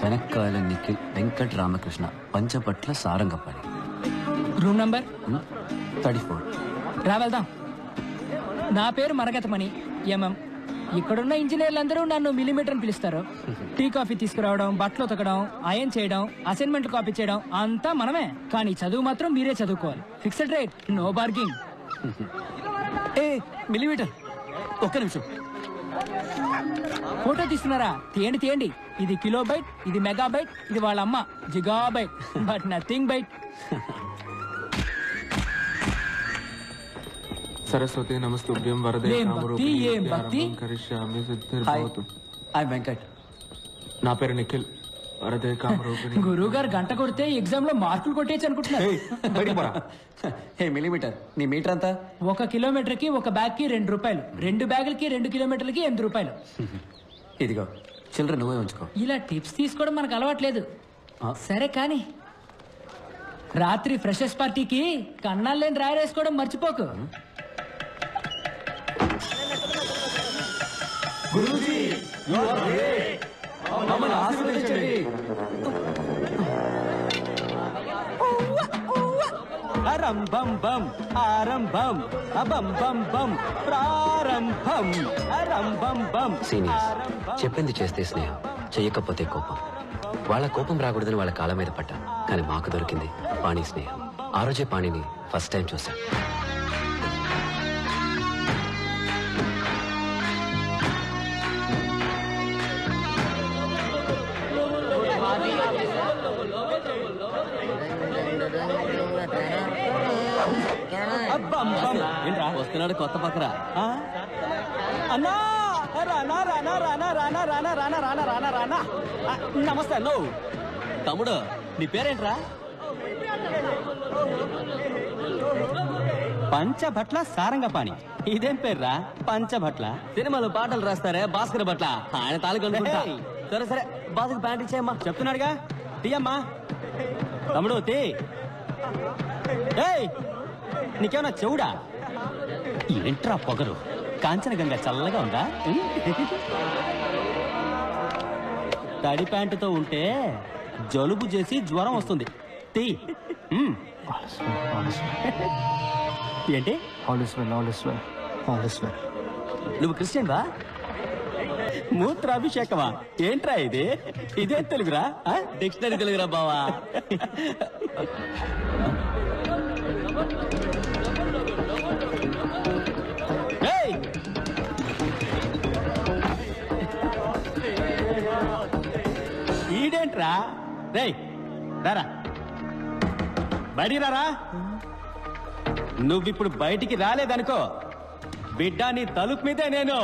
వెనక్కాయల Nikhil Venkat Ramakrishna Panchapatla Sarangapalli room number thirty four రా వెళ్దాం నా పేరు మరగతమణి ఎంఎం ఇక్కడున్న ఇంజనీర్లు అందరూ నన్ను మిల్లీమీటర్ అని పిలుస్తారు టీ కాఫీ తీసుకురావడం బట్టలు ఉతకడం అయన్ చేయడం అసైన్మెంట్ కాపీ చేయడం అంతా మనమే కానీ చదువు మాత్రం మీరే చదువుకోవాలి ఫిక్స్డ్ రేట్ నో బార్గింగ్ ఏ మిల్లీమీటర్ ఒక్క నిమిషం ఫోటో తీస్తున్నారా తీయండి తీయండి ఇది కిలో బైట్ ఇది మెగా బైట్ ఇది వాళ్ళ అమ్మ gigabyte but nothing byte Saraswati నమస్తుభ్యం వరదే ఏం కామరూపిణి భక్తి, ఏం భక్తి? విద్యారంభం కరిష్యామి హాయ్ సిద్ధిర్భవతు హాయ్ వెంకట్ నా పేరు నిఖిల్ వరదే కామరూపిణి గురువు గారు గంట కొడితే ఎగ్జామ్ లో మార్కులు కొట్టేయచ్చు అనుకుంటున్నారు ఏయ్, బయటికి పోరా హే మిల్లీమీటర్ నీ మీటర్ అంతా ఒక కిలోమీటర్ కి ఒక బ్యాగ్ కి రెండు రూపాయలు రెండు బ్యాగులకి రెండు కిలోమీటర్లకి ఎనిమిది రూపాయలు ఇదిగో చిల్లర నువ్వే ఉంచుకో ఇలా టిప్స్ తీసుకోవడం మనకు అలవాట్లేదు ఆ. సరే కానీ రాత్రి ఫ్రెషర్స్ పార్టీకి కన్నాలు లేని రాయరేసుకోవడం మర్చిపోకు అరంభం బం ఆరంభం అబం బం బం ప్రారంభం అరంభం బం సీనియర్స్ చెప్పింది చేస్తే స్నేహం చెయ్యకపోతే కోపం వాళ్ళ కోపం రాకూడదని వాళ్ళ కాళ్ళ మీద పడ్డా కానీ మాకు దొరికింది పాణి స్నేహం ఆ రోజే పాణిని ఫస్ట్ టైం చూశాను అబ్బం బం ఏంట్రా వస్తున్నాడు కొత్త పక్కరా అన్నా రానా రానా రానా రానా రానా రానా రానా రానా రానా ఆ, నమస్తే అన్నో తమ్ముడు నీ పేరేంట్రా పంచభట్ల సారంగపాణి ఇదేం పేర్రా పంచభట్ల సినిమాలో పాటలు రాస్తారే భాస్కర్ భట్ల ఆయన తాలూకు సరే సరే బాసుకు ప్యాంట్ ఇచ్చేయమ్మా చెప్తున్నాడుగా తీయమ్మా తమ్ముడు తీ ఏయ్ నీకేమన్నా చెవుడా ఏంట్రా పొగరు కాంచనగంగా చల్లగా ఉందా ఉం? తడి ప్యాంటుతో ఉంటే జలుబు చేసి జ్వరం వస్తుంది తీ ఉం. ఏంటి నువ్వు క్రిస్టియన్ వా మూత్రాభిషేకమా ఏంట్రా ఇది ఇదే తెలుగురా డిక్షనరీ తెలుగురా బావా ఏయ్! ఈడేంట్రా రేయ్ రారా బయటికి రారా నువ్విప్పుడు బయటికి రాలేదనుకో బిడ్డ నీ తలుపు మీదే నేను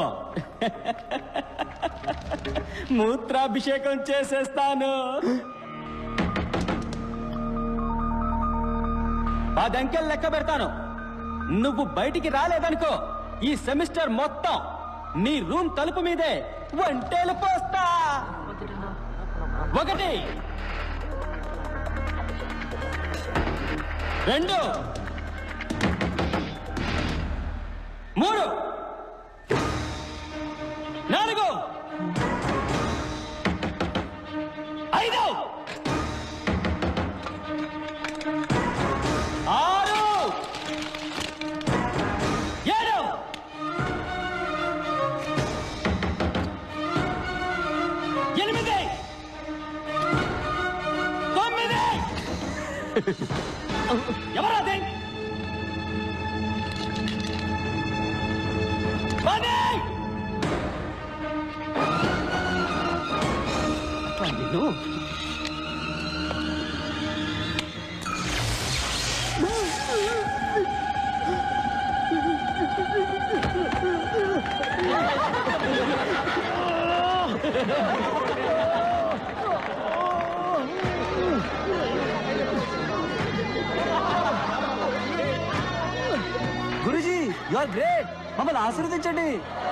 మూత్రాభిషేకం చేసేస్తాను పదంకెలు లెక్క పెడతాను నువ్వు బయటికి రాలేదనుకో ఈ సెమిస్టర్ మొత్తం నీ రూమ్ తలుపు మీదే వంటేలు పోస్తా ఒకటి రెండు మూడు నాలుగు ఐదు ఆరు ఏడు ఎనిమిది తొమ్మిది ఎవరది పది నిన్ను గురుజీ యు ఆర్ గ్రేట్ మమ్మల్ని ఆశీర్వదించండి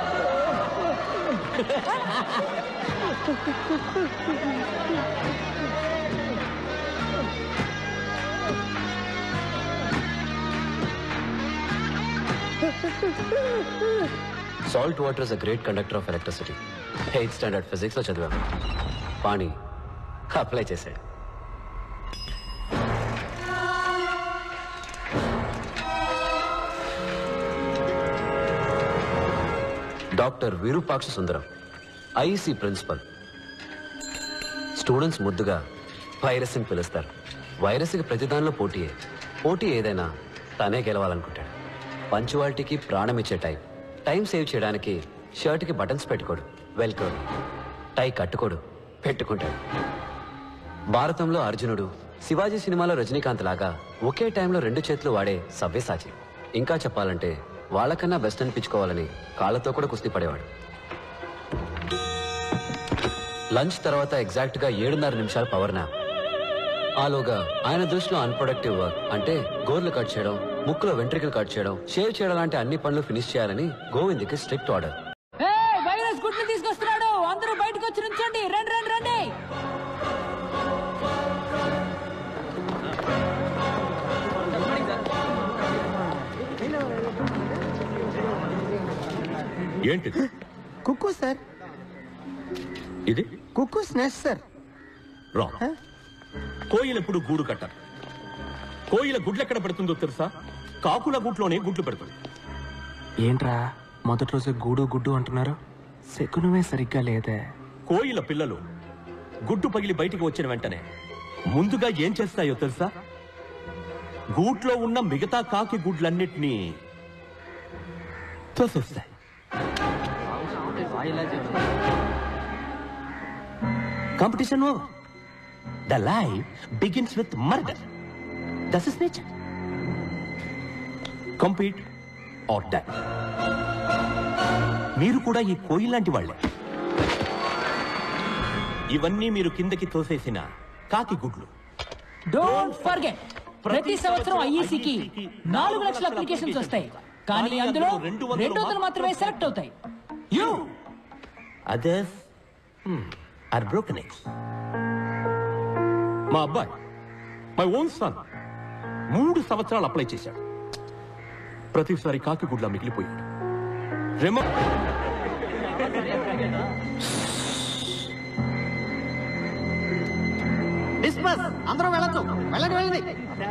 salt water is a great conductor of electricity eighth standard physics లో చదివాము పాణి అప్లై చేశాడు doctor Virupaksha Sundaram IEC principal students ముద్దుగా వైరస్ అని పిలుస్తారు వైరస్కి ప్రతిదానిలో పోటీయే పోటీ ఏదైనా తనే గెలవాలనుకుంటాడు పంచువాలిటీకి ప్రాణం ఇచ్చే టైం టైం సేవ్ చేయడానికి షర్ట్కి బటన్స్ పెట్టుకోడు వెల్కోడు టై కట్టుకోడు పెట్టుకుంటాడు భారతంలో అర్జునుడు శివాజీ సినిమాలో రజనీకాంత్ లాగా ఒకే టైంలో రెండు చేతులు వాడే సవ్యసాచి ఇంకా చెప్పాలంటే వాళ్ళకన్నా బెస్ట్ అనిపించుకోవాలని కాళ్ళతో కూడా కుస్తీ పడేవాడు లంచ్ తర్వాత ఎగ్జాక్ట్ గా ఏడున్నర నిమిషాలు పవర్ నాప్ ఆలోగా ఆయన దృష్టిలో అన్ప్రొడక్టివ్ వర్క్ అంటే గోర్లు కట్ చేయడం ముక్కులో వెంట్రికలు కట్ చేయడం షేవ్ చేయడం లాంటి అన్ని పనులు ఫినిష్ చేయాలని గోవింద్కి స్ట్రిక్ట్ ఆర్డర్ ఏయ్, వైరస్ గుడ్లు తీసుకొస్తున్నాడు అందరూ బయటకు వచ్చి నుంచోండి రండి రండి రండి ఏంటిది కుక్కు సార్ ఇది కుక్కు స్నాష్ సార్ రాంగ్ కోయిల ఎప్పుడు గూడు కట్టారు కోయిల గుడ్లు ఎక్కడ పెడుతుందో తెలుసా కాకుల గుట్లోనే గుడ్లు పెడుతుంది ఏంట్రా మొదటి రోజు గూడు గుడ్డు అంటున్నారు శకునమే సరిగ్గా లేదే కోయిల పిల్లలు గుడ్డు పగిలి బయటికి వచ్చిన వెంటనే ముందుగా ఏం చేస్తాయో తెలుసా గూట్లో ఉన్న మిగతా కాకి గుడ్లన్నిటినీ తోసేస్తాయి competition the life begins with murder this is nature compete or die మీరు కూడా ఈ కోయి లాంటి వాళ్ళే ఇవన్నీ మీరు కిందకి తోసేసిన కాకి గుడ్లు డోంట్ ఫర్గెట్ ప్రతి సంవత్సరం ఐఈసీకి నాలుగు లక్షల అప్లికేషన్స్ వస్తాయి కానీ అందులో రెండు వందలు మాత్రమే సెలెక్ట్ అవుతాయి you others are broken eggs మా అబ్బాయి మై ఓన్ సన్ మూడు సంవత్సరాలు అప్లై చేశాడు ప్రతిసారి కాకి గుడ్ల మిగిలిపోయాడు రెమో డిస్పస్ అందరూ వెళ్ళొచ్చు వెళ్ళండి వెళ్ళండి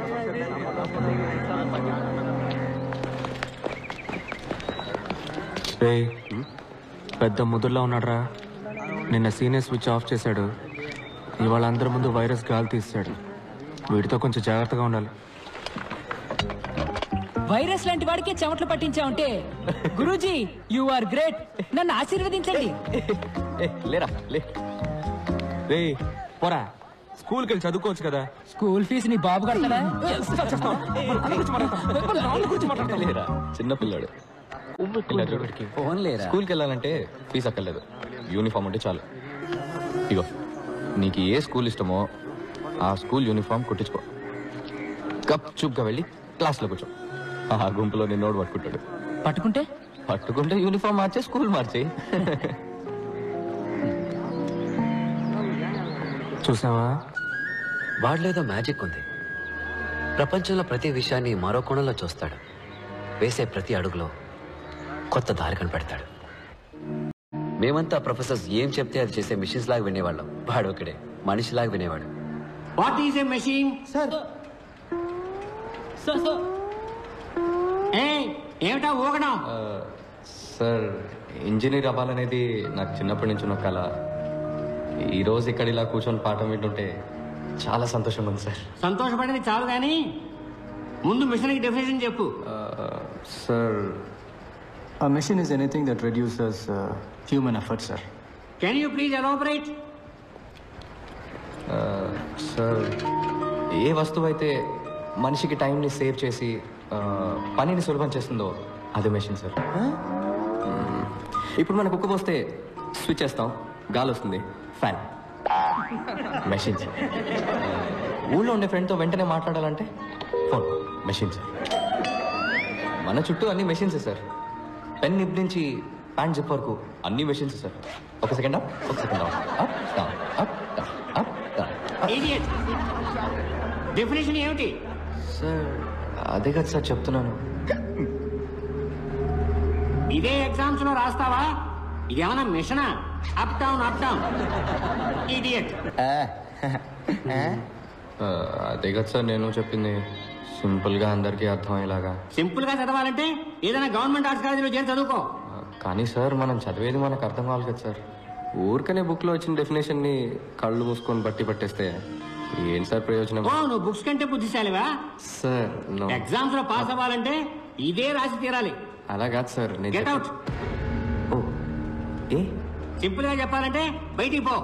రే పెద్ద ముదుర్లో ఉన్నాడురా నిన్న సీనియర్ స్విచ్ ఆఫ్ చేశాడు ఇవాళ అందరి ముందు వైరస్ గాలి తీస్తాడు వీటితో కొంచెం జాగ్రత్తగా ఉండాలి వైరస్ లాంటి వాడికి చెమటలు పట్టించావంటే గురూజీ యు ఆర్ గ్రేట్ నన్ను ఆశీర్వదించండి లేరా లే రే పోరా స్కూల్కి వెళ్ళి చదువుకోవచ్చు కదా స్కూల్ ఫీజు నీ బాబు కడతాడా లేరా చిన్నపిల్లాడు ఇలా చూడు. ఫోన్ లేరా స్కూల్కి వెళ్ళాలంటే ఫీజు అక్కర్లేదు యూనిఫామ్ ఉంటే చాలు ఇగో నీకు ఏ స్కూల్ ఇష్టమో ఆ స్కూల్ యూనిఫామ్ కుట్టించుకో కప్ చూప్గా వెళ్ళి క్లాస్లో కూర్చో ఆ గుంపులో నిన్నోడు పట్టుకుంటాడు పట్టుకుంటే పట్టుకుంటే యూనిఫామ్ మార్చే స్కూల్ మార్చే చూసావా వాడిలేదో మ్యాజిక్ ఉంది ప్రపంచంలో ప్రతి విషయాన్ని మరో కోణంలో చూస్తాడు వేసే ప్రతి అడుగులో కొత్త దారి కనిపెడతాడు మేమంతా ప్రొఫెసర్స్ ఏం చెప్తే అది చేసే మిషన్స్ లాగా వినేవాళ్ళం వాడు ఒకడే మనిషిలాగా వినేవాడు what is a machine sir so so ఏ ఏమిటా ఊగడం సార్ ఇంజనీర్ అవ్వాలనేది నాకు చిన్నప్పటి నుంచి ఉన్న కళ ఈ రోజు ఇక్కడ ఇలా కూర్చొని పాఠం వింటుంటే చాలా సంతోషంగా ఉంది సార్ సంతోషపడింది చాలు కానీ ముందు మిషన్కి డెఫినేషన్ చెప్పు sir A machine is anything that reduces uh, human effort, sir. Can you please elaborate sir ఏ వస్తువు అయితే మనిషికి టైంని సేవ్ చేసి ఆ, పనిని సులభం చేస్తుందో అదే మెషిన్ సార్ మ్మ్. ఇప్పుడు మనకు కుక్క పోస్తే స్విచ్ చేస్తాం గాలి వస్తుంది ఫ్యాన్ మెషిన్ సార్ ఊళ్ళో ఉండే ఫ్రెండ్తో వెంటనే మాట్లాడాలంటే ఫోన్ మెషిన్ సార్ మన చుట్టూ అన్ని మెషిన్సే సార్ పెన్ నిప్ నుంచి ప్యాంట్ జిప్ వరకు అన్ని మెషిన్స్ సార్ ఒక సెకండ్ అప్ ఒక second down up down up down up down idiot definition ఏమిటి సార్ అదే కదా సార్ చెప్తున్నాను ఇదే ఎగ్జామ్స్ లో రాస్తావా ఇదేమన్నా మిషనా up down up down idiot ఆ, అదే కదా సార్ నేను చెప్పింది సింపుల్గా అందరికీ అర్థమయ్యేలాగా సింపుల్ గా చదవాలంటే ఏదైనా గవర్నమెంట్ ఆర్ట్స్ కాలేజీలో చేరి చదువుకో ఆ, కానీ సార్ మనం చదివేది మనకు అర్థం కావాలి కదా సార్ ఊరికనే బుక్లో వచ్చిన డెఫినేషన్ని కళ్ళు మూసుకొని బట్టి పట్టేస్తే ఏం సార్ ప్రయోజనం ఓ నువ్వు బుక్స్ కంటే బుద్ధిశాలివా సార్ no. ఎగ్జామ్స్ లో పాస్ అవ్వాలంటే ఇదే రాసి తీరాలి అలా కాదు సార్ నేను గెట్ అవుట్ చెప్పేది- ఓ ఏ సింపుల్ గా చెప్పాలంటే బయటికి పో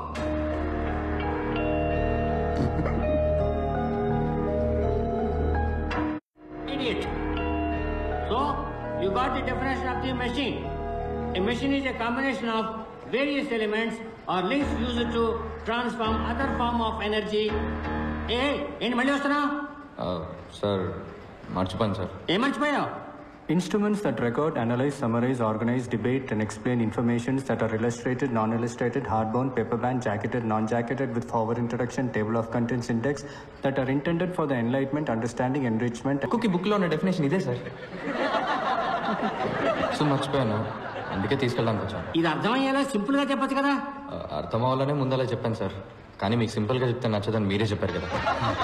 Idiot. So, you got the definition of the machine. A machine is a combination of various elements or links used to transform other form of energy. ఏ ఏంటి మళ్ళీ వస్తున్నావు ఆ, సార్ మర్చిపోయాను సార్ ఏం మర్చిపోయావు Instruments that record, analyze, summarize, organize, debate, and explain informations that are illustrated, non-illustrated, hardbound, paperbound, jacketed, non-jacketed with forward introduction, table of contents index that are intended for the enlightenment, understanding, enrichment, కుక్కి బుక్లో ఉన్న definition ఇదే sir so మర్చిపోయాను అందుకే తీసుకెళ్ళడానికి వచ్చాను ఇది అర్థమయ్యేలా simple గా చెప్పొచ్చు కదా ఆ, అర్థం అవ్వాలనే ముందలా చెప్పాను సార్ కానీ మీకు సింపుల్గా చెప్తే నచ్చదని మీరే చెప్పారు కదా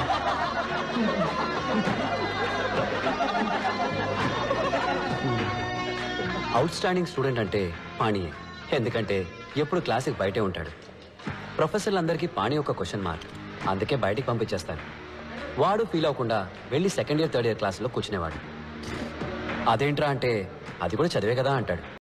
అవుట్ స్టాండింగ్ స్టూడెంట్ అంటే పాణియే ఎందుకంటే ఎప్పుడు క్లాస్కి బయటే ఉంటాడు ప్రొఫెసర్లందరికీ పాణి ఒక క్వశ్చన్ మార్క్ అందుకే బయటికి పంపించేస్తాను వాడు ఫీల్ అవ్వకుండా వెళ్ళి సెకండ్ ఇయర్ థర్డ్ ఇయర్ క్లాస్లో కూర్చునేవాడు అదేంట్రా అంటే అది కూడా చదివే కదా అంటాడు